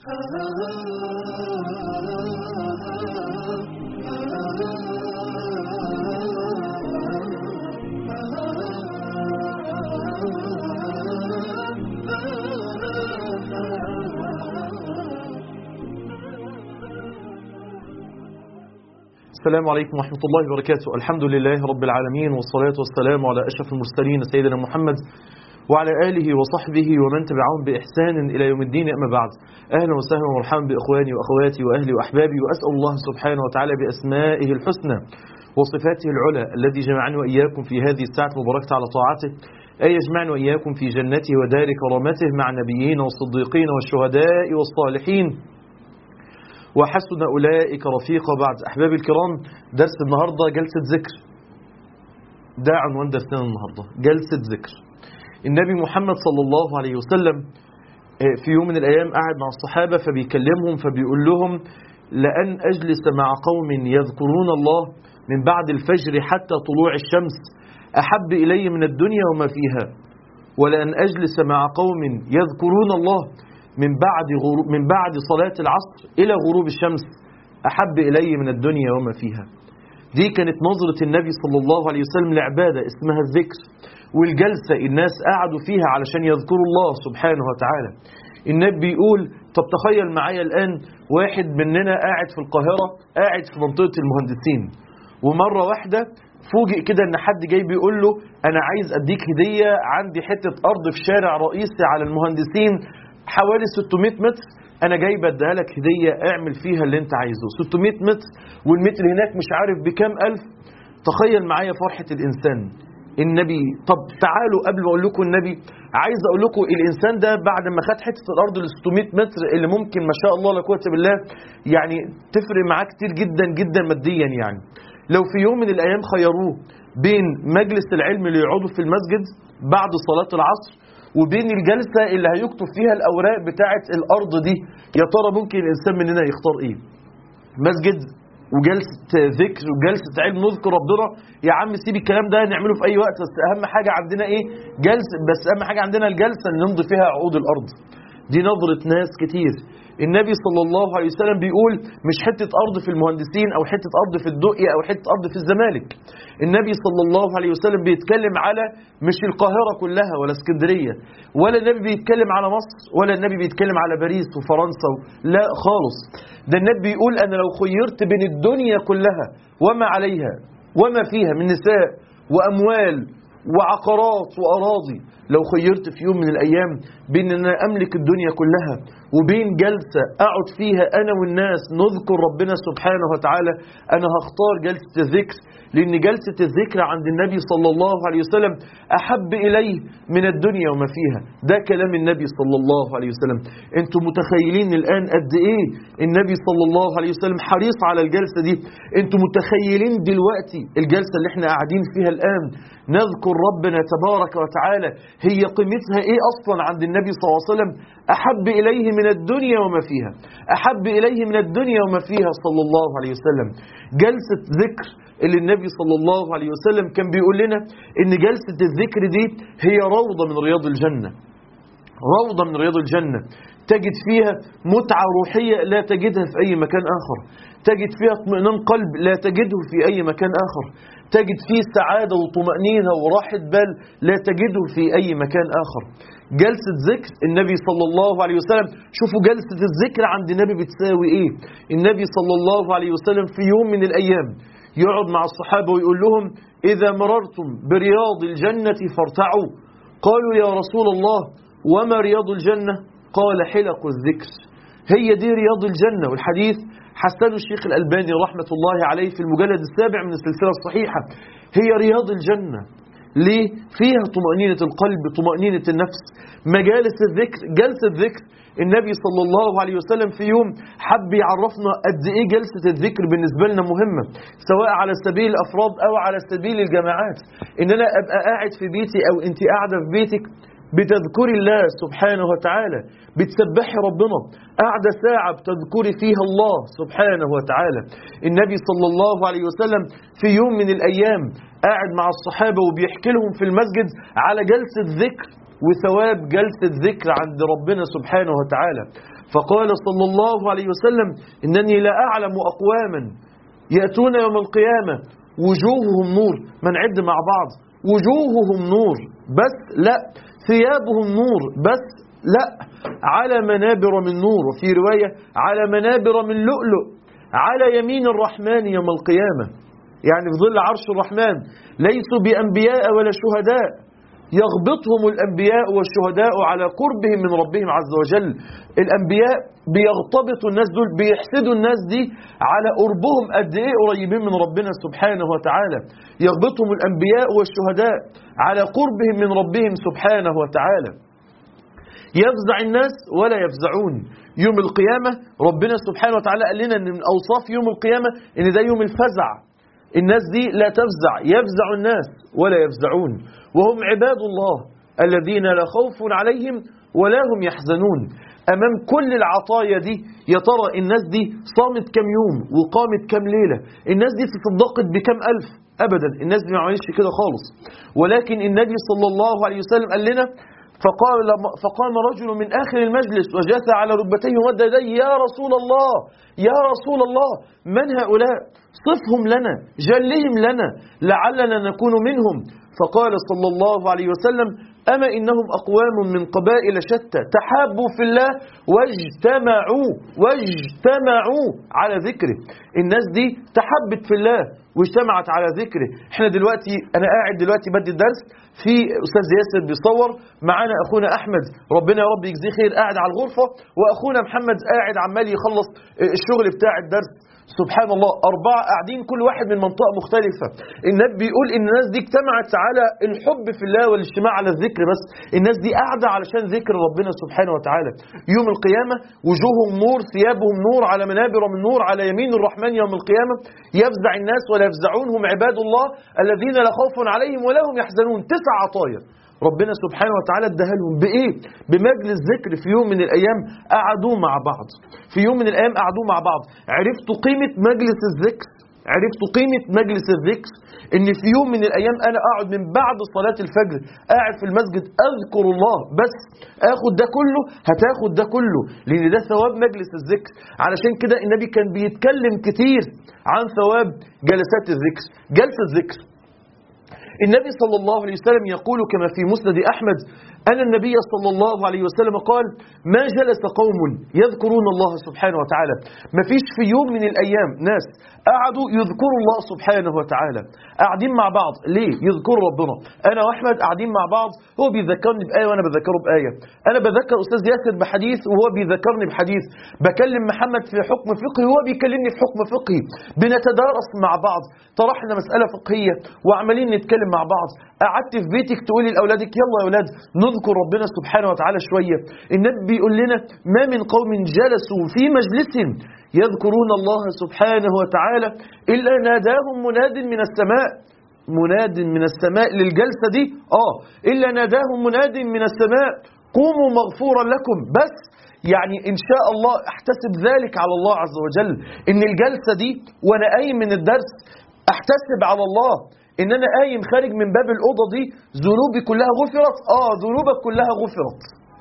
السلام عليكم ورحمة الله وبركاته الحمد لله رب العالمين والصلاة والسلام على أشرف المرسلين سيدنا محمد وعلى آله وصحبه ومن تبعهم بإحسان إلى يوم الدين أما بعد أهلا وسهلا ومرحبا بإخواني وأخواتي وأهلي وأحبابي وأسأل الله سبحانه وتعالى بأسمائه الحسنى وصفاته العلى الذي جمعني وإياكم في هذه الساعة المباركة على طاعته أن يجمعني وإياكم في جنته ودار كرامته مع النبيين والصديقين والشهداء والصالحين وحسن أولئك رفيقا بعد أحبابي الكرام درس النهاردة جلسة ذكر ده عنوان درسنا النهاردة جلسة ذكر النبي محمد صلى الله عليه وسلم في يوم من الأيام قاعد مع الصحابة فبيكلمهم فبيقول لهم لأن أجلس مع قوم يذكرون الله من بعد الفجر حتى طلوع الشمس أحب إلي من الدنيا وما فيها ولأن أجلس مع قوم يذكرون الله من بعد غروب من بعد صلاة العصر إلى غروب الشمس أحب إلي من الدنيا وما فيها دي كانت نظرة النبي صلى الله عليه وسلم لعبادة اسمها الذكر والجلسة الناس قعدوا فيها علشان يذكروا الله سبحانه وتعالى النبي بيقول طب تخيل معايا الآن واحد مننا قاعد في القاهرة قاعد في منطقة المهندسين ومرة واحدة فوجئ كده ان حد جاي بيقول له انا عايز اديك هدية عندي حتة ارض في شارع رئيسي على المهندسين حوالي 600 متر انا جاي بديها لك هديه اعمل فيها اللي انت عايزه 600 متر والمتر هناك مش عارف بكام الف تخيل معايا فرحه الانسان النبي طب تعالوا قبل ما اقول لكم النبي عايز اقول لكم الانسان ده بعد ما خد حته الارض ال 600 متر اللي ممكن ما شاء الله لا قوه بالله يعني تفرق معاه كتير جدا جدا ماديا يعني لو في يوم من الايام خيروه بين مجلس العلم اللي يقعدوا في المسجد بعد صلاه العصر وبين الجلسة اللي هيكتب فيها الأوراق بتاعة الأرض دي يا ترى ممكن الإنسان مننا يختار إيه مسجد وجلسة ذكر وجلسة علم نذكر ربنا يا عم سيب الكلام ده نعمله في أي وقت بس أهم حاجة عندنا إيه جلسة بس أهم حاجة عندنا الجلسة اللي نمضي فيها عقود الأرض دي نظرة ناس كتير النبي صلى الله عليه وسلم بيقول مش حتة أرض في المهندسين أو حتة أرض في الدقية أو حتة أرض في الزمالك النبي صلى الله عليه وسلم بيتكلم على مش القاهرة كلها ولا اسكندرية ولا النبي بيتكلم على مصر ولا النبي بيتكلم على باريس وفرنسا و... لا خالص ده النبي بيقول أنا لو خيرت بين الدنيا كلها وما عليها وما فيها من نساء وأموال وعقارات وأراضي لو خيرت في يوم من الأيام بين أن أنا أملك الدنيا كلها وبين جلسة أقعد فيها أنا والناس نذكر ربنا سبحانه وتعالى أنا هختار جلسة الذكر لأن جلسة الذكر عند النبي صلى الله عليه وسلم أحب إليه من الدنيا وما فيها ده كلام النبي صلى الله عليه وسلم أنتم متخيلين الآن قد إيه النبي صلى الله عليه وسلم حريص على الجلسة دي أنتم متخيلين دلوقتي الجلسة اللي احنا قاعدين فيها الآن نذكر ربنا تبارك وتعالى هي قيمتها إيه أصلا عند النبي صلى الله عليه وسلم أحب إليه من الدنيا وما فيها أحب إليه من الدنيا وما فيها صلى الله عليه وسلم جلسة ذكر اللي النبي صلى الله عليه وسلم كان بيقول لنا ان جلسة الذكر دي هي روضة من رياض الجنة روضة من رياض الجنة تجد فيها متعة روحية لا تجدها في أي مكان آخر تجد فيها اطمئنان قلب لا تجده في أي مكان آخر تجد فيه سعادة وطمأنينة وراحة بال لا تجده في أي مكان آخر جلسة ذكر النبي صلى الله عليه وسلم شوفوا جلسة الذكر عند النبي بتساوي ايه النبي صلى الله عليه وسلم في يوم من الأيام يقعد مع الصحابة ويقول لهم إذا مررتم برياض الجنة فارتعوا قالوا يا رسول الله وما رياض الجنة قال حلق الذكر هي دي رياض الجنة والحديث حسن الشيخ الألباني رحمة الله عليه في المجلد السابع من السلسلة الصحيحة هي رياض الجنة ليه؟ فيها طمأنينة القلب طمأنينة النفس مجالس الذكر جلسة ذكر النبي صلى الله عليه وسلم في يوم حب يعرفنا قد ايه جلسة الذكر بالنسبة لنا مهمة سواء على سبيل الأفراد أو على سبيل الجماعات إن أنا أبقى قاعد في بيتي أو أنت قاعدة في بيتك بتذكري الله سبحانه وتعالى بتسبحي ربنا قاعدة ساعة بتذكري فيها الله سبحانه وتعالى النبي صلى الله عليه وسلم في يوم من الأيام قاعد مع الصحابة وبيحكي لهم في المسجد على جلسة ذكر وثواب جلسة ذكر عند ربنا سبحانه وتعالى فقال صلى الله عليه وسلم إنني لا أعلم أقواما يأتون يوم القيامة وجوههم نور ما نعد مع بعض وجوههم نور بس لا ثيابهم نور بس لا على منابر من نور وفي رواية على منابر من لؤلؤ على يمين الرحمن يوم القيامة يعني في ظل عرش الرحمن ليسوا بأنبياء ولا شهداء يغبطهم الأنبياء والشهداء على قربهم من ربهم عز وجل الأنبياء بيغتبطوا الناس دول بيحسدوا الناس دي على قربهم قد إيه قريبين من ربنا سبحانه وتعالى يغبطهم الأنبياء والشهداء على قربهم من ربهم سبحانه وتعالى يفزع الناس ولا يفزعون يوم القيامة ربنا سبحانه وتعالى قال لنا أن من أوصاف يوم القيامة أن ده يوم الفزع الناس دي لا تفزع يفزع الناس ولا يفزعون وهم عباد الله الذين لا خوف عليهم ولا هم يحزنون أمام كل العطايا دي يا ترى الناس دي صامت كم يوم وقامت كم ليلة الناس دي تصدقت بكم ألف أبدا الناس دي ما عملتش كده خالص ولكن النبي صلى الله عليه وسلم قال لنا فقال فقام رجل من آخر المجلس وجثى على ركبتيه ومد يديه يا رسول الله يا رسول الله من هؤلاء صفهم لنا جلهم لنا لعلنا نكون منهم فقال صلى الله عليه وسلم أما إنهم أقوام من قبائل شتى تحابوا في الله واجتمعوا واجتمعوا على ذكره الناس دي تحبت في الله واجتمعت على ذكره احنا دلوقتي انا قاعد دلوقتي بدي الدرس في استاذ ياسر بيصور معانا اخونا احمد ربنا يا رب يجزيه خير قاعد على الغرفه واخونا محمد قاعد عمال يخلص الشغل بتاع الدرس سبحان الله أربعة قاعدين كل واحد من منطقة مختلفة النبي بيقول إن الناس دي اجتمعت على الحب في الله والاجتماع على الذكر بس الناس دي قاعدة علشان ذكر ربنا سبحانه وتعالى يوم القيامة وجوههم نور ثيابهم نور على منابر من نور على يمين الرحمن يوم القيامة يفزع الناس ولا يفزعون هم عباد الله الذين لا خوف عليهم ولا هم يحزنون تسع عطايا ربنا سبحانه وتعالى اداها لهم بايه بمجلس ذكر في يوم من الايام قعدوا مع بعض في يوم من الايام قعدوا مع بعض عرفتوا قيمه مجلس الذكر عرفتوا قيمة مجلس الذكر ان في يوم من الايام انا اقعد من بعد صلاة الفجر قاعد في المسجد اذكر الله بس اخد ده كله هتاخد ده كله لان ده ثواب مجلس الذكر علشان كده النبي كان بيتكلم كتير عن ثواب جلسات الذكر جلسة الذكر النبي صلى الله عليه وسلم يقول كما في مسند أحمد أن النبي صلى الله عليه وسلم قال ما جلس قوم يذكرون الله سبحانه وتعالى ما فيش في يوم من الأيام ناس قعدوا يذكروا الله سبحانه وتعالى قاعدين مع بعض ليه يذكروا ربنا أنا وأحمد قاعدين مع بعض هو بيذكرني بآية وأنا بذكره بآية أنا بذكر أستاذ ياسر بحديث وهو بيذكرني بحديث بكلم محمد في حكم فقهي وهو بيكلمني في حكم فقهي بنتدارس مع بعض طرحنا مسألة فقهية وعمالين نتكلم مع بعض قعدت في بيتك تقولي لأولادك يلا يا أولاد نذكر ربنا سبحانه وتعالى شوية النبي بيقول لنا ما من قوم جلسوا في مجلس يذكرون الله سبحانه وتعالى إلا ناداهم مناد من السماء مناد من السماء للجلسة دي آه إلا ناداهم مناد من السماء قوموا مغفورا لكم بس يعني إن شاء الله احتسب ذلك على الله عز وجل إن الجلسة دي وأنا قايم من الدرس احتسب على الله ان انا قايم خارج من باب الاوضه دي ذنوبي كلها غفرت اه ذنوبك كلها غفرت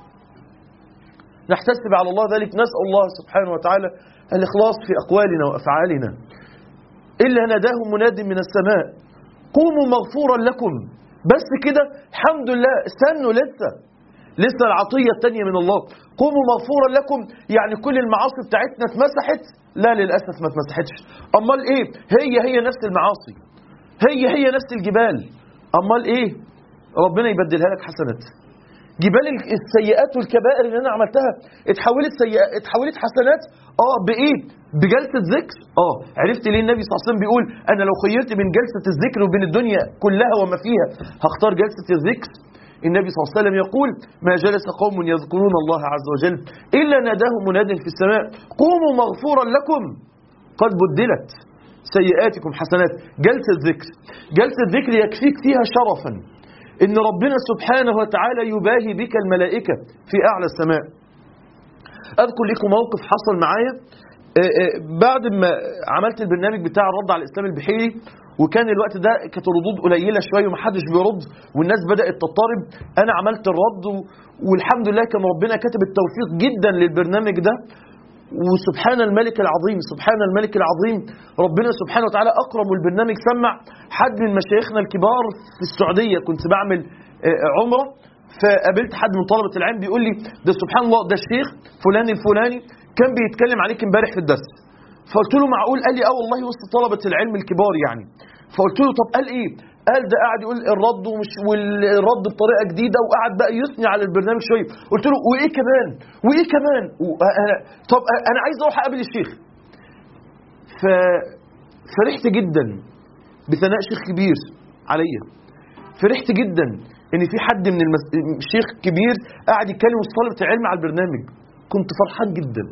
نحتسب على الله ذلك نسال الله سبحانه وتعالى الاخلاص في اقوالنا وافعالنا الا ناداهم مناد من السماء قوموا مغفورا لكم بس كده الحمد لله استنوا لسه لسه العطيه الثانيه من الله قوموا مغفورا لكم يعني كل المعاصي بتاعتنا اتمسحت لا للاسف ما اتمسحتش امال ايه هي هي نفس المعاصي هي هي نفس الجبال امال ايه ربنا يبدلها لك حسنات جبال السيئات والكبائر اللي انا عملتها اتحولت سيئات اتحولت حسنات اه بايه بجلسه ذكر اه عرفت ليه النبي صلى الله عليه وسلم بيقول انا لو خيرت بين جلسه الذكر وبين الدنيا كلها وما فيها هختار جلسه الذكر النبي صلى الله عليه وسلم يقول ما جلس قوم يذكرون الله عز وجل الا ناداهم مناد في السماء قوموا مغفورا لكم قد بدلت سيئاتكم حسنات جلسة ذكر جلسة ذكر يكفيك فيها شرفا إن ربنا سبحانه وتعالى يباهي بك الملائكة في أعلى السماء أذكر لكم موقف حصل معايا آه، آه، بعد ما عملت البرنامج بتاع الرد على الاسلام البحيري وكان الوقت ده كانت الردود قليله شويه ومحدش بيرد والناس بدات تضطرب انا عملت الرد و- والحمد لله كان ربنا كاتب التوفيق جدا للبرنامج ده وسبحان الملك العظيم سبحان الملك العظيم ربنا سبحانه وتعالى اكرم والبرنامج سمع حد من مشايخنا الكبار في السعوديه كنت بعمل آه، عمره فقابلت حد من طلبه العلم بيقول لي ده سبحان الله ده الشيخ فلان الفلاني كان بيتكلم عليك امبارح في الدرس فقلت له معقول قال لي اه والله وسط طلبه العلم الكبار يعني فقلت له طب قال ايه قال ده قاعد يقول الرد ومش والرد بطريقه جديده وقعد بقى يثني على البرنامج شويه قلت له وايه كمان وايه كمان وأنا طب انا عايز اروح اقابل الشيخ ففرحت جدا بثناء شيخ كبير عليا فرحت جدا ان في حد من المس... شيخ كبير قاعد يتكلم وسط طلبه العلم على البرنامج كنت فرحان جدا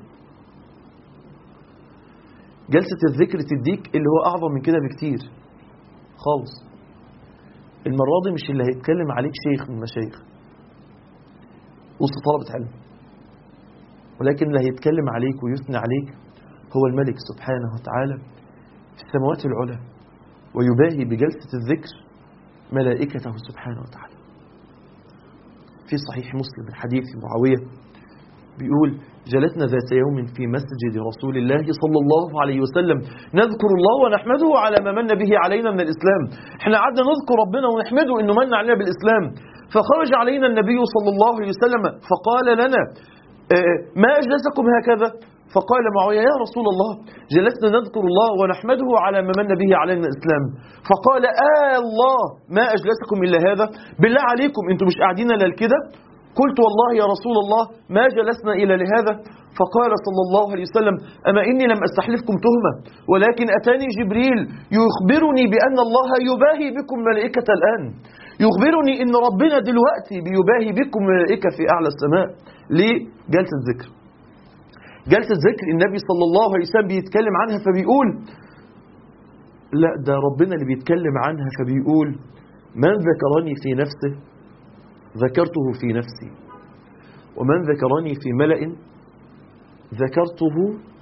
جلسة الذكر تديك اللي هو أعظم من كده بكتير خالص المرة دي مش اللي هيتكلم عليك شيخ من المشايخ وسط طلبة علم ولكن اللي هيتكلم عليك ويثني عليك هو الملك سبحانه وتعالى في السماوات العلى ويباهي بجلسة الذكر ملائكته سبحانه وتعالى في صحيح مسلم من حديث معاوية بيقول جلسنا ذات يوم في مسجد رسول الله صلى الله عليه وسلم نذكر الله ونحمده على ما من به علينا من الإسلام احنا قعدنا نذكر ربنا ونحمده انه من علينا بالإسلام فخرج علينا النبي صلى الله عليه وسلم فقال لنا آه، ما أجلسكم هكذا فقال معاوية يا رسول الله جلسنا نذكر الله ونحمده على ما من به علينا الإسلام فقال آه الله ما أجلسكم إلا هذا بالله عليكم أنتم مش قاعدين إلا كده قلت والله يا رسول الله ما جلسنا إلا لهذا فقال صلى الله عليه وسلم أما إني لم أستحلفكم تهمة ولكن أتاني جبريل يخبرني بأن الله يباهي بكم ملائكة الآن يخبرني إن ربنا دلوقتي بيباهي بكم ملائكة في أعلى السماء ليه؟ جلسة ذكر جلسة ذكر النبي صلى الله عليه وسلم بيتكلم عنها فبيقول لا ده ربنا اللي بيتكلم عنها فبيقول من ذكرني في نفسه ذكرته في نفسي ومن ذكرني في ملأ ذكرته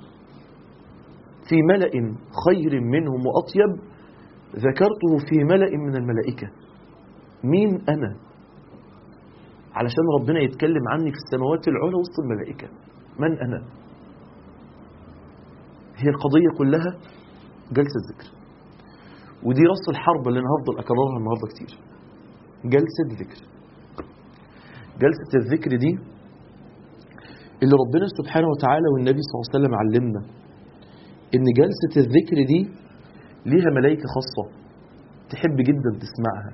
في ملأ خير منهم وأطيب ذكرته في ملأ من الملائكة مين أنا علشان ربنا يتكلم عني في السماوات العلى وسط الملائكة من أنا هي القضية كلها جلسة ذكر ودي رأس الحرب اللي أنا هفضل أكررها النهاردة كتير جلسة ذكر جلسة الذكر دي اللي ربنا سبحانه وتعالى والنبي صلى الله عليه وسلم علمنا ان جلسة الذكر دي ليها ملائكة خاصة تحب جدا تسمعها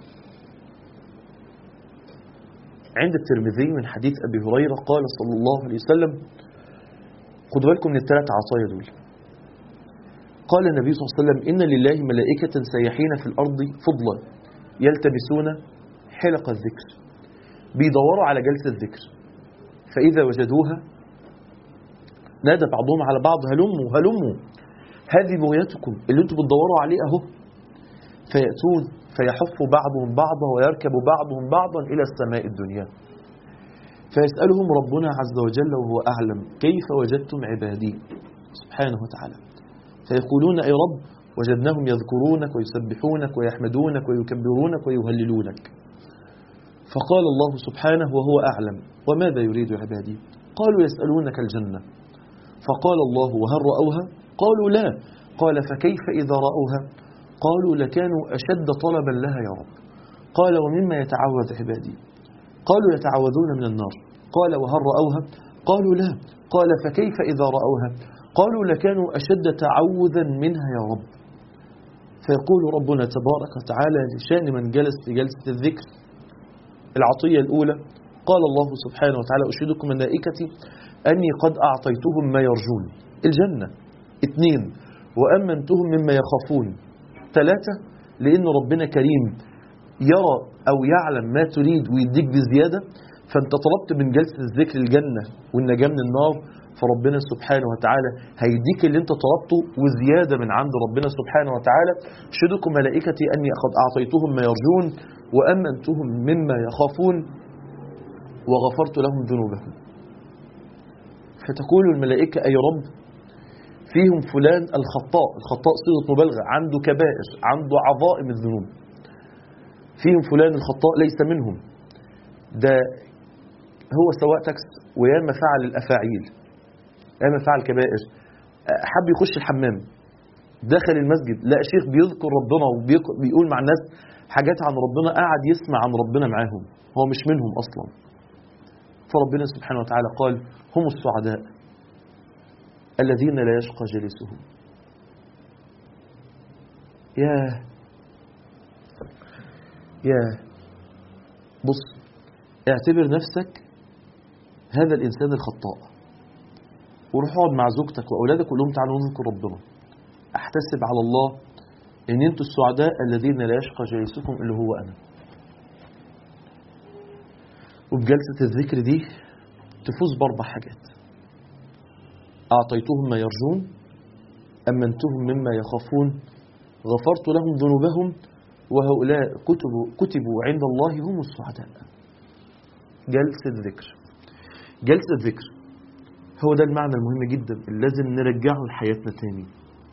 عند الترمذي من حديث أبي هريرة قال صلى الله عليه وسلم خدوا بالكم من الثلاث عصايا دول قال النبي صلى الله عليه وسلم إن لله ملائكة سيحين في الأرض فضلا يلتمسون حلق الذكر بيدوروا على جلسة ذكر فإذا وجدوها نادى بعضهم على بعض هلموا هلموا هذه بغيتكم اللي انتم بتدوروا عليه اهو فيأتون فيحف بعضهم بعضا ويركب بعضهم بعضا إلى السماء الدنيا فيسألهم ربنا عز وجل وهو أعلم كيف وجدتم عبادي سبحانه وتعالى فيقولون أي رب وجدناهم يذكرونك ويسبحونك ويحمدونك ويكبرونك ويهللونك فقال الله سبحانه وهو أعلم وماذا يريد عبادي قالوا يسألونك الجنة فقال الله وهل رأوها قالوا لا قال فكيف إذا رأوها قالوا لكانوا أشد طلبا لها يا رب قال ومما يتعوذ عبادي قالوا يتعوذون من النار قال وهل رأوها قالوا لا قال فكيف إذا رأوها قالوا لكانوا أشد تعوذا منها يا رب فيقول ربنا تبارك وتعالى لشان من جلس في جلسة الذكر العطية الأولى قال الله سبحانه وتعالى أشهدكم ملائكتي أني قد أعطيتهم ما يرجون الجنة اثنين وأمنتهم مما يخافون ثلاثة لأن ربنا كريم يرى أو يعلم ما تريد ويديك بزيادة فأنت طلبت من جلسة الذكر الجنة والنجاة من النار فربنا سبحانه وتعالى هيديك اللي انت طلبته وزيادة من عند ربنا سبحانه وتعالى شدكم ملائكتي أني قد أعطيتهم ما يرجون وأمنتهم مما يخافون وغفرت لهم ذنوبهم فتقول الملائكة أي رب فيهم فلان الخطاء الخطاء صيغة مبالغة عنده كبائر عنده عظائم الذنوب فيهم فلان الخطاء ليس منهم ده هو سواق تاكس وياما فعل الأفاعيل ياما فعل كبائر حب يخش الحمام دخل المسجد لقى شيخ بيذكر ربنا وبيقول مع الناس حاجات عن ربنا قاعد يسمع عن ربنا معاهم هو مش منهم أصلا فربنا سبحانه وتعالى قال هم السعداء الذين لا يشقى جليسهم يا يا بص اعتبر نفسك هذا الإنسان الخطاء وروح اقعد مع زوجتك وأولادك وقول لهم تعالوا نذكر ربنا احتسب على الله ان انتوا السعداء الذين لا يشقى جليسكم اللي هو انا وبجلسة الذكر دي تفوز باربع حاجات اعطيتهم ما يرجون امنتهم مما يخافون غفرت لهم ذنوبهم وهؤلاء كتبوا, كتبوا عند الله هم السعداء جلسة ذكر جلسة ذكر هو ده المعنى المهم جدا اللي لازم نرجعه لحياتنا تاني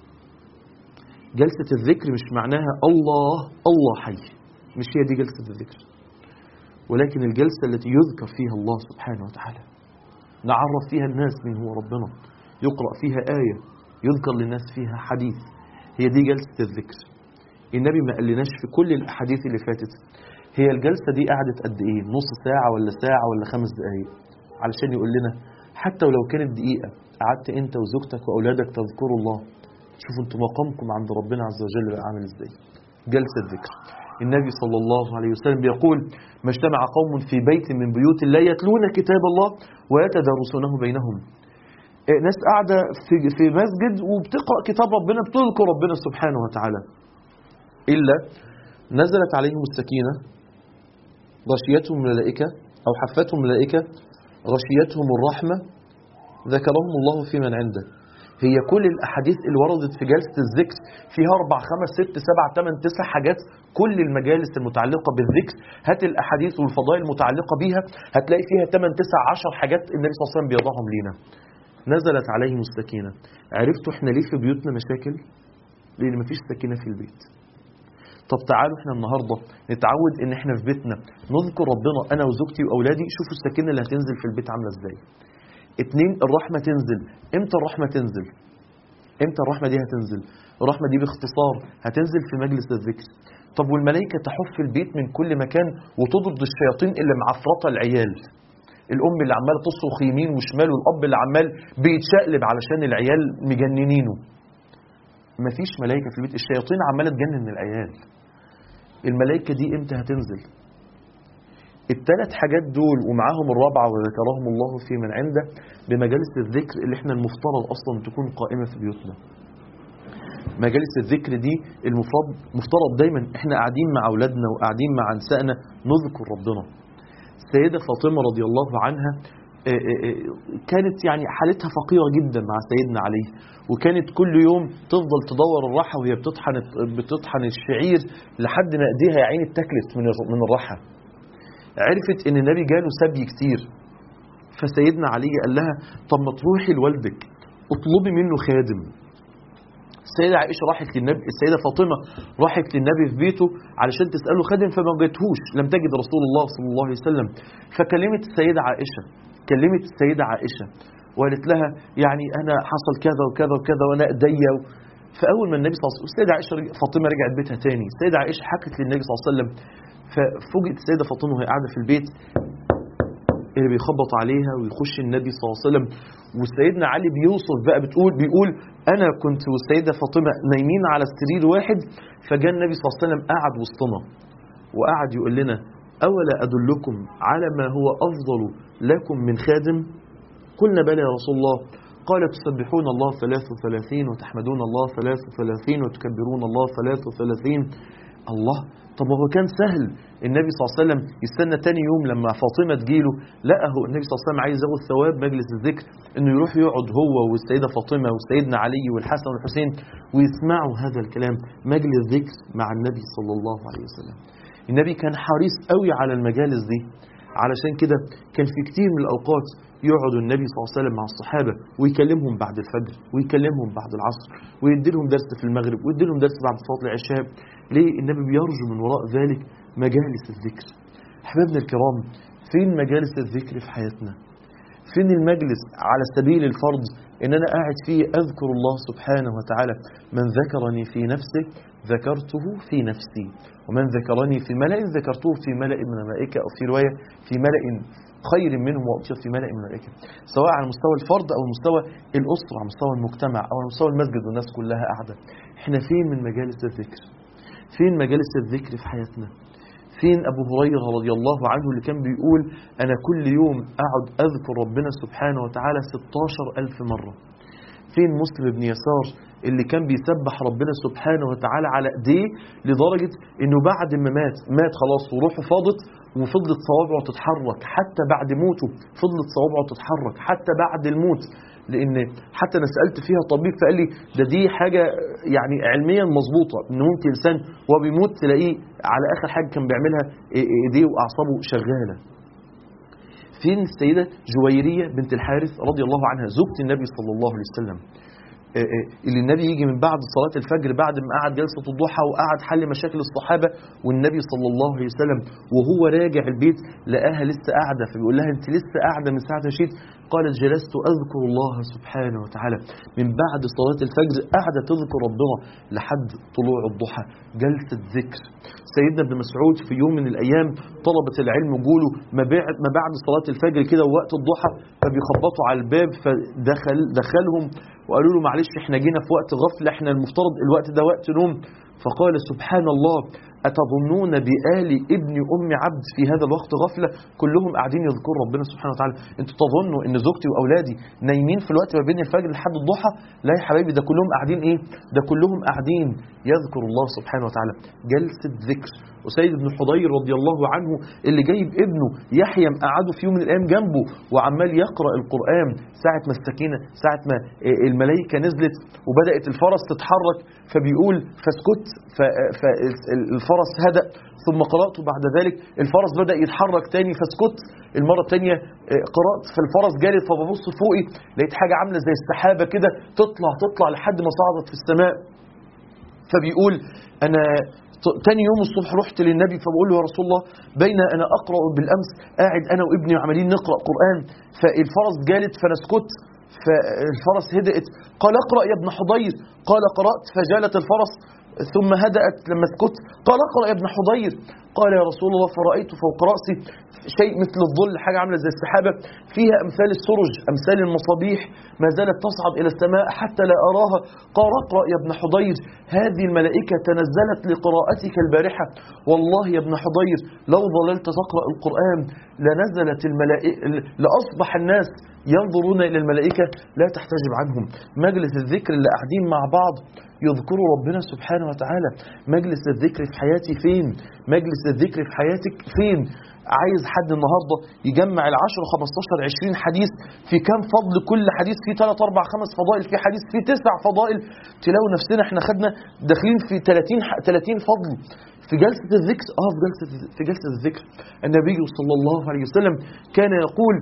جلسة الذكر مش معناها الله الله حي مش هي دي جلسة الذكر ولكن الجلسة التي يذكر فيها الله سبحانه وتعالى نعرف فيها الناس من هو ربنا يقرأ فيها آية يذكر للناس فيها حديث هي دي جلسة الذكر النبي ما قالناش في كل الأحاديث اللي فاتت هي الجلسة دي قعدت قد إيه نص ساعة ولا ساعة ولا خمس دقايق علشان يقول لنا حتى ولو كانت دقيقة قعدت أنت وزوجتك وأولادك تذكروا الله شوفوا انتم مقامكم عند ربنا عز وجل بقى عامل ازاي جلسة ذكر النبي صلى الله عليه وسلم بيقول ما اجتمع قوم في بيت من بيوت الله يتلون كتاب الله ويتدارسونه بينهم ناس قاعدة في في مسجد وبتقرأ كتاب ربنا بتذكر ربنا سبحانه وتعالى إلا نزلت عليهم السكينة غشيتهم الملائكة أو حفتهم الملائكة غشيتهم الرحمة ذكرهم الله في من عنده هي كل الأحاديث اللي وردت في جلسة الذكر فيها أربع خمس ست سبع ثمان تسع حاجات كل المجالس المتعلقة بالذكر هات الأحاديث والفضائل المتعلقة بيها هتلاقي فيها 8 9 10 حاجات النبي صلى الله عليه وسلم بيضعهم لينا نزلت عليهم السكينة عرفتوا احنا ليه في بيوتنا مشاكل لأن مفيش سكينة في البيت طب تعالوا احنا النهاردة نتعود ان احنا في بيتنا نذكر ربنا انا وزوجتي واولادي شوفوا السكينة اللي هتنزل في البيت عاملة ازاي اتنين الرحمة تنزل امتى الرحمة تنزل امتى الرحمة دي هتنزل الرحمة دي باختصار هتنزل في مجلس الذكر طب والملائكة تحف البيت من كل مكان وتضرب الشياطين اللي معفرطة العيال الام اللي عماله تصرخ يمين وشمال والاب اللي عمال بيتشقلب علشان العيال مجننينه مفيش ملائكة في البيت الشياطين عمالة تجنن العيال الملائكة دي امتى هتنزل الثلاث حاجات دول ومعاهم الرابعة وذكرهم الله في من عنده بمجالس الذكر اللي احنا المفترض اصلا تكون قائمة في بيوتنا مجالس الذكر دي المفترض مفترض دايما احنا قاعدين مع اولادنا وقاعدين مع نسائنا نذكر ربنا السيدة فاطمة رضي الله عنها كانت يعني حالتها فقيرة جدا مع سيدنا علي وكانت كل يوم تفضل تدور الراحة وهي بتطحن بتطحن الشعير لحد ما ايديها يا عيني اتاكلت من من الراحة عرفت ان النبي جاله سبي كتير فسيدنا علي قال لها طب ما تروحي لوالدك اطلبي منه خادم السيدة عائشة راحت للنبي السيدة فاطمة راحت للنبي في بيته علشان تسأله خادم فما وجدتهوش لم تجد رسول الله صلى الله عليه وسلم فكلمت السيدة عائشة كلمت السيدة عائشة وقالت لها يعني أنا حصل كذا وكذا وكذا وأنا إيديا و... فأول ما النبي صلى الله عليه وسلم السيدة عائشة فاطمة رجعت بيتها تاني السيدة عائشة حكت للنبي صلى الله عليه وسلم ففوجئت السيدة فاطمة وهي قاعدة في البيت اللي بيخبط عليها ويخش النبي صلى الله عليه وسلم وسيدنا علي بيوصف بقى بتقول بيقول انا كنت والسيده فاطمه نايمين على سرير واحد فجاء النبي صلى الله عليه وسلم قعد وسطنا وقعد يقول لنا اولا ادلكم على ما هو افضل لكم من خادم قلنا بلى يا رسول الله قال تسبحون الله ثلاث وثلاثين وتحمدون الله ثلاث وثلاثين وتكبرون الله ثلاث وثلاثين الله طب هو كان سهل النبي صلى الله عليه وسلم يستنى تاني يوم لما فاطمة تجيله لقى النبي صلى الله عليه وسلم عايز ياخد ثواب مجلس الذكر انه يروح يقعد هو والسيدة فاطمة والسيدنا علي والحسن والحسين ويسمعوا هذا الكلام مجلس ذكر مع النبي صلى الله عليه وسلم النبي كان حريص قوي على المجالس دي علشان كده كان في كتير من الأوقات يقعد النبي صلى الله عليه وسلم مع الصحابة ويكلمهم بعد الفجر ويكلمهم بعد العصر ويدي لهم درس في المغرب ويدي لهم درس بعد صلاة العشاء ليه النبي بيرجو من وراء ذلك مجالس الذكر أحبابنا الكرام فين مجالس الذكر في حياتنا فين المجلس على سبيل الفرض ان انا قاعد فيه اذكر الله سبحانه وتعالى من ذكرني في نفسه ذكرته في نفسي ومن ذكرني في ملأ ذكرته في ملأ من الملائكة أو في رواية في ملأ خير منهم وأطيب في ملأ من الملائكة سواء على مستوى الفرد أو مستوى الأسرة على مستوى المجتمع أو على مستوى المسجد والناس كلها قاعدة احنا فين من مجالس الذكر فين مجالس الذكر في حياتنا فين أبو هريرة رضي الله عنه اللي كان بيقول أنا كل يوم أقعد أذكر ربنا سبحانه وتعالى 16 ألف مرة فين مسلم بن يسار اللي كان بيسبح ربنا سبحانه وتعالى على ايديه لدرجة انه بعد ما مات مات خلاص وروحه فاضت وفضلت صوابعه تتحرك حتى بعد موته فضلت صوابعه تتحرك حتى بعد الموت لان حتى انا سالت فيها طبيب فقال لي ده دي حاجه يعني علميا مظبوطه ان ممكن انسان وهو بيموت تلاقيه على اخر حاجه كان بيعملها ايديه واعصابه شغاله فين السيده جويريه بنت الحارث رضي الله عنها زوجة النبي صلى الله عليه وسلم اللي النبي يجي من بعد صلاة الفجر بعد ما قعد جلسة الضحى وقعد حل مشاكل الصحابة والنبي صلى الله عليه وسلم وهو راجع البيت لقاها لسه قاعدة فبيقول لها انت لسه قاعدة من ساعة مشيت قالت جلست أذكر الله سبحانه وتعالى من بعد صلاة الفجر قاعدة تذكر ربنا لحد طلوع الضحى جلسة ذكر سيدنا ابن مسعود في يوم من الأيام طلبة العلم جوله ما بعد, ما بعد صلاة الفجر كده ووقت الضحى فبيخبطوا على الباب فدخل دخلهم وقالوا له معلش احنا جينا في وقت غفلة احنا المفترض الوقت ده وقت نوم فقال سبحان الله أتظنون بآل ابن أم عبد في هذا الوقت غفلة كلهم قاعدين يذكروا ربنا سبحانه وتعالى انتوا تظنوا ان زوجتي وأولادي نايمين في الوقت ما بين الفجر لحد الضحى لا يا حبايبي ده كلهم قاعدين ايه ده كلهم قاعدين يذكر الله سبحانه وتعالى جلسة ذكر وسيد بن حضير رضي الله عنه اللي جايب ابنه يحيى مقعده في يوم من الايام جنبه وعمال يقرا القران ساعه ما السكينه ساعه ما الملائكه نزلت وبدات الفرس تتحرك فبيقول فسكت فالفرس هدأ ثم قرأت بعد ذلك الفرس بدأ يتحرك تاني فسكت المرة الثانية قرأت فالفرس جالت فببص فوقي لقيت حاجة عاملة زي السحابة كده تطلع تطلع لحد ما صعدت في السماء فبيقول أنا تاني يوم الصبح رحت للنبي فبقول له يا رسول الله بين انا اقرا بالامس قاعد انا وابني وعمالين نقرا قران فالفرس جالت فانا سكت فالفرس هدأت قال اقرا يا ابن حضير قال قرات فجالت الفرس ثم هدأت لما سكت قال اقرا يا ابن حضير قال يا رسول الله فرأيت فوق رأسي شيء مثل الظل حاجة عاملة زي السحابة فيها أمثال السرج أمثال المصابيح ما زالت تصعد إلى السماء حتى لا أراها قال اقرأ يا ابن حضير هذه الملائكة تنزلت لقراءتك البارحة والله يا ابن حضير لو ظللت تقرأ القرآن لنزلت الملائكة لأصبح الناس ينظرون إلى الملائكة لا تحتجب عنهم مجلس الذكر اللي قاعدين مع بعض يذكروا ربنا سبحانه وتعالى مجلس الذكر في حياتي فين مجلس الذكر في حياتك فين عايز حد النهاردة يجمع العشر 15 20 حديث في كام فضل كل حديث فيه 3 4 5 فضائل في حديث فيه 9 فضائل تلاقوا نفسنا احنا خدنا داخلين في 30 30 فضل في جلسة الذكر اه في جلسة في جلسة الذكر النبي صلى الله عليه وسلم كان يقول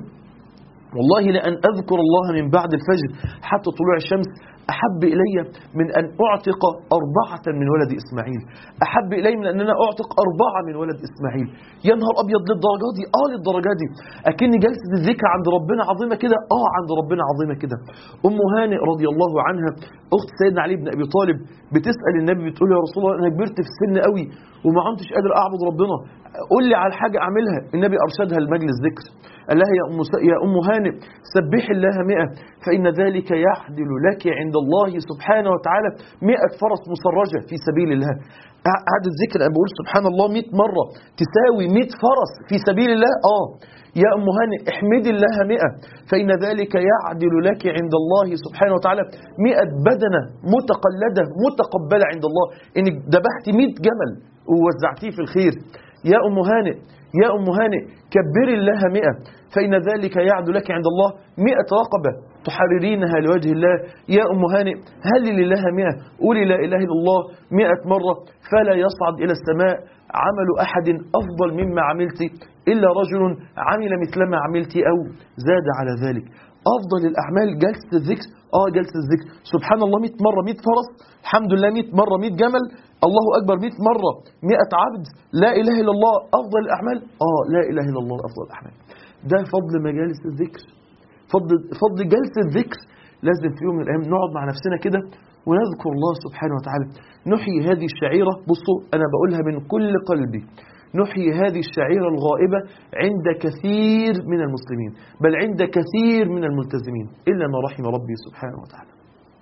والله لأن أذكر الله من بعد الفجر حتى طلوع الشمس أحب إلي من أن أعتق أربعة من ولد إسماعيل أحب إلي من أن أنا أعتق أربعة من ولد إسماعيل يا نهار أبيض للدرجة دي آه للدرجة دي أكن جلسة الذكر عند ربنا عظيمة كده آه عند ربنا عظيمة كده أم هانئ رضي الله عنها أخت سيدنا علي بن أبي طالب بتسأل النبي بتقول له يا رسول الله أنا كبرت في السن قوي وما عدتش قادر أعبد ربنا قول لي على حاجة أعملها النبي أرشدها لمجلس ذكر قال لها يا أم, يا أم هانئ سبح الله مئة فإن ذلك يعدل لك عند الله سبحانه وتعالى مئة فرس مسرجة في سبيل الله قعد الذكر أنا بقول سبحان الله مئة مرة تساوي مئة فرس في سبيل الله آه يا أم هانئ احمد الله مئة فإن ذلك يعدل لك عند الله سبحانه وتعالى مئة بدنة متقلدة متقبلة عند الله إنك ذبحت مئة جمل ووزعتيه في الخير يا أم هانئ يا أم هانئ كبر الله مئة فإن ذلك يعد لك عند الله مئة رقبة تحررينها لوجه الله يا أم هانئ هل لله مئة قولي لا إله إلا الله مئة مرة فلا يصعد إلى السماء عمل أحد أفضل مما عملت إلا رجل عمل مثلما عملت أو زاد على ذلك أفضل الأعمال جلسة الذكر آه جلسة الذكر سبحان الله 100 مرة 100 فرس الحمد لله 100 مرة 100 جمل الله أكبر 100 مرة 100 عبد لا إله إلا الله أفضل الأعمال آه لا إله إلا الله أفضل الأعمال ده فضل مجالس الذكر فضل, فضل جلسة الذكر لازم في يوم من الأيام نقعد مع نفسنا كده ونذكر الله سبحانه وتعالى نحيي هذه الشعيرة بصوا أنا بقولها من كل قلبي نحيي هذه الشعيرة الغائبة عند كثير من المسلمين بل عند كثير من الملتزمين إلا ما رحم ربي سبحانه وتعالى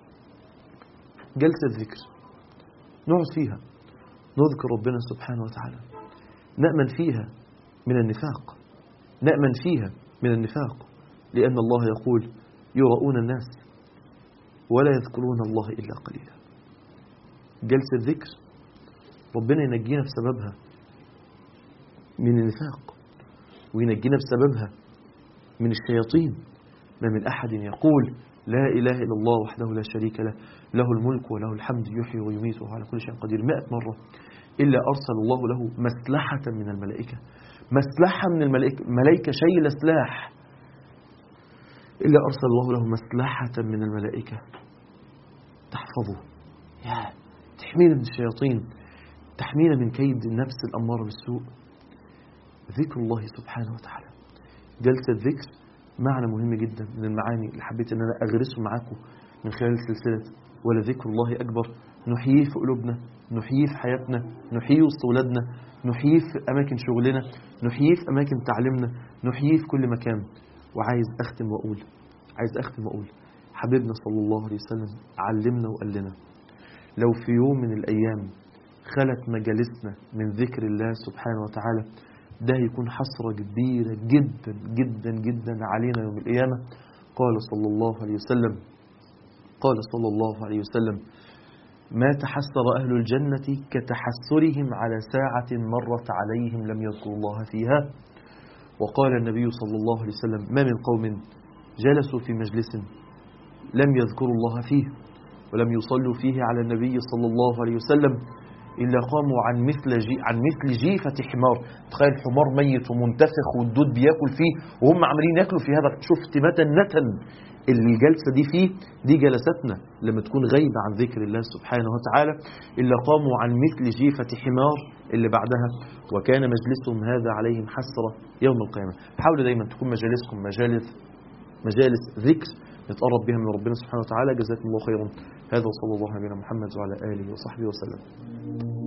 جلسة ذكر نقعد فيها نذكر ربنا سبحانه وتعالى نأمن فيها من النفاق نأمن فيها من النفاق لأن الله يقول يراؤون الناس ولا يذكرون الله إلا قليلا جلسة ذكر ربنا ينجينا بسببها من النفاق وينجينا بسببها من الشياطين ما من أحد يقول لا إله إلا الله وحده لا شريك له له الملك وله الحمد يحيي ويميت وهو على كل شيء قدير مئة مرة إلا أرسل الله له مسلحة من الملائكة مسلحة من الملائكة ملائكة شايلة سلاح إلا أرسل الله له مسلحة من الملائكة تحفظه يا تحمينا من الشياطين تحمينا من كيد النفس الأمارة بالسوء ذكر الله سبحانه وتعالى جلسة ذكر معنى مهم جدا من المعاني اللي حبيت ان انا اغرسه معاكم من خلال سلسلة ولا ذكر الله اكبر نحييه في قلوبنا نحييه في حياتنا نحييه وسط ولادنا نحييه في اماكن شغلنا نحييه في اماكن تعليمنا نحييه في كل مكان وعايز اختم واقول عايز اختم واقول حبيبنا صلى الله عليه وسلم علمنا وقال لنا لو في يوم من الايام خلت مجالسنا من ذكر الله سبحانه وتعالى ده يكون حسرة كبيرة جدا جدا جدا علينا يوم القيامة قال صلى الله عليه وسلم قال صلى الله عليه وسلم ما تحسر أهل الجنة كتحسرهم على ساعة مرت عليهم لم يذكروا الله فيها وقال النبي صلى الله عليه وسلم ما من قوم جلسوا في مجلس لم يذكروا الله فيه ولم يصلوا فيه على النبي صلى الله عليه وسلم إلا قاموا عن مثل جي عن مثل جيفة حمار تخيل حمار ميت ومنتفخ والدود بياكل فيه وهم عمالين ياكلوا في هذا شفت متى النتن اللي الجلسة دي فيه دي جلساتنا لما تكون غايبة عن ذكر الله سبحانه وتعالى إلا قاموا عن مثل جيفة حمار اللي بعدها وكان مجلسهم هذا عليهم حسرة يوم القيامة حاولوا دايما تكون مجالسكم مجالس مجالس ذكر نتقرب بها من ربنا سبحانه وتعالى جزاكم الله خيرا هذا وصلى الله على نبينا محمد وعلى آله وصحبه وسلم